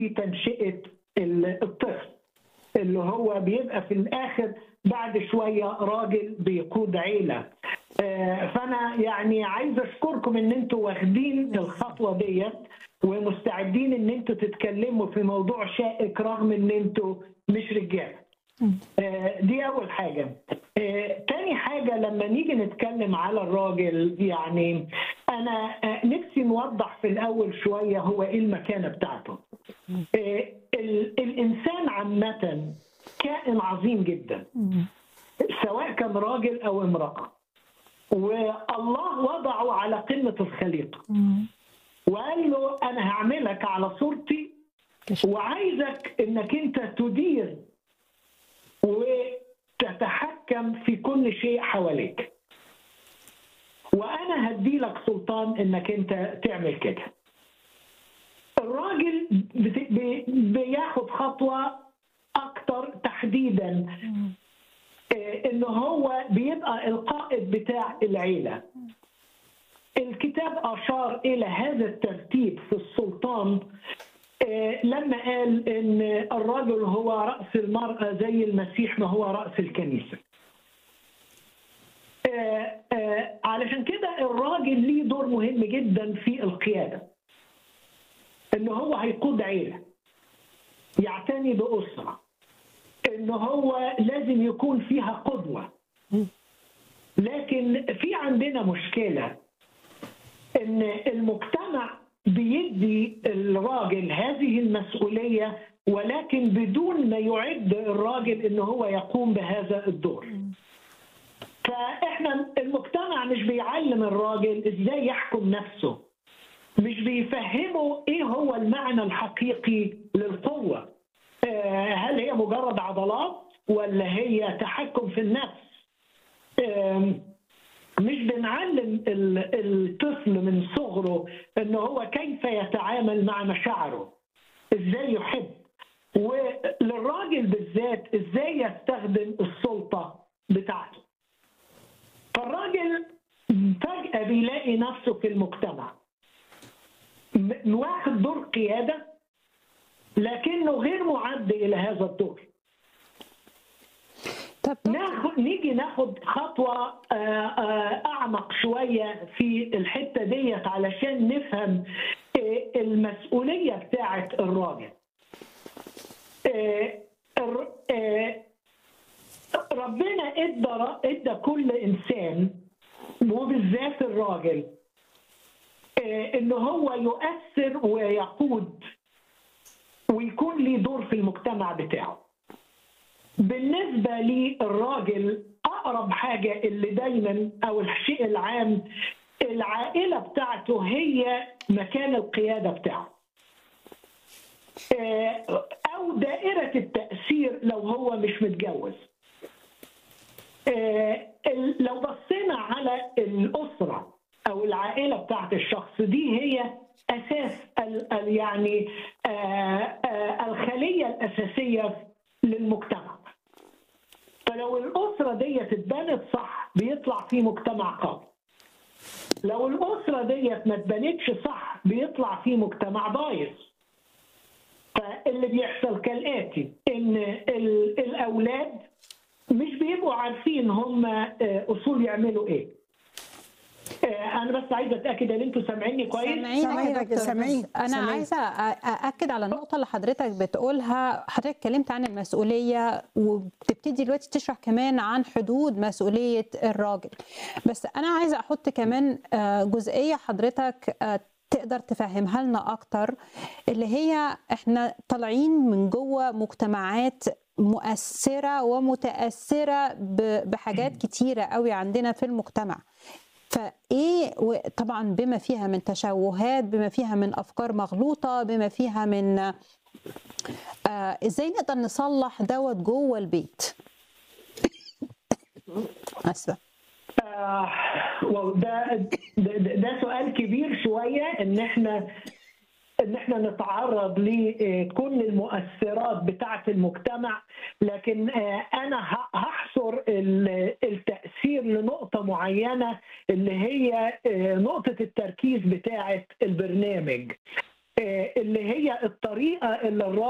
في تنشئه الطفل اللي هو بيبقى في الاخر بعد شويه راجل بيقود عيله فانا يعني عايز اشكركم ان انتوا واخدين الخطوه ديت ومستعدين ان انتوا تتكلموا في موضوع شائك رغم ان انتوا مش رجاله دي اول حاجه تاني حاجه لما نيجي نتكلم على الراجل يعني انا نفسي نوضح في الاول شويه هو ايه المكانه بتاعته الانسان عامه كائن عظيم جدا سواء كان راجل او امراه والله وضعه على قمه الخليقه وقال له انا هعملك على صورتي وعايزك انك انت تدير وتتحكم في كل شيء حواليك وانا هدي لك سلطان انك انت تعمل كده الراجل بياخد خطوه اكتر تحديدا ان هو بيبقى القائد بتاع العيله الكتاب اشار الى هذا الترتيب في السلطان لما قال ان الرجل هو راس المراه زي المسيح ما هو راس الكنيسه علشان كده الراجل ليه دور مهم جدا في القياده ان هو هيقود عيله يعتني باسره ان هو لازم يكون فيها قدوه لكن في عندنا مشكله ان المجتمع بيدي الراجل هذه المسؤوليه ولكن بدون ما يعد الراجل ان هو يقوم بهذا الدور. فاحنا المجتمع مش بيعلم الراجل ازاي يحكم نفسه. مش بيفهمه ايه هو المعنى الحقيقي للقوه. هل هي مجرد عضلات ولا هي تحكم في النفس؟ مش بنعلم الطفل من صغره ان هو كيف يتعامل مع مشاعره ازاي يحب وللراجل بالذات ازاي يستخدم السلطه بتاعته فالراجل فجاه بيلاقي نفسه في المجتمع واخد دور قياده لكنه غير معد الى هذا الدور طب ناخد نيجي ناخد خطوه اعمق شويه في الحته ديت علشان نفهم المسؤوليه بتاعه الراجل. ربنا ادى ادى كل انسان وبالذات الراجل ان هو يؤثر ويقود ويكون ليه دور في المجتمع بتاعه. بالنسبة للراجل أقرب حاجة اللي دايما أو الشيء العام العائلة بتاعته هي مكان القيادة بتاعه أو دائرة التأثير لو هو مش متجوز لو بصينا على الأسرة أو العائلة بتاعت الشخص دي هي أساس يعني الخلية الأساسية للمجتمع فلو الأسرة دي اتبنت صح بيطلع في مجتمع قوي لو الأسرة دي ما اتبنتش صح بيطلع في مجتمع بايظ فاللي بيحصل كالآتي إن الأولاد مش بيبقوا عارفين هم أصول يعملوا إيه انا بس عايزه اتاكد ان انتوا سامعيني كويس سامعينك سامعين انا عايزه ااكد على النقطه اللي حضرتك بتقولها حضرتك اتكلمت عن المسؤوليه وبتبتدي دلوقتي تشرح كمان عن حدود مسؤوليه الراجل بس انا عايزه احط كمان جزئيه حضرتك تقدر تفهمها لنا اكتر اللي هي احنا طالعين من جوه مجتمعات مؤثره ومتاثره بحاجات كتيره قوي عندنا في المجتمع فايه طبعا بما فيها من تشوهات بما فيها من افكار مغلوطه بما فيها من آه ازاي نقدر نصلح دوت جوه البيت اسفه آه ده, ده ده سؤال كبير شويه ان احنا ان احنا نتعرض لكل المؤثرات بتاعه المجتمع لكن انا هحصر التاثير لنقطه معينه اللي هي نقطه التركيز بتاعه البرنامج اللي هي الطريقه اللي الراجل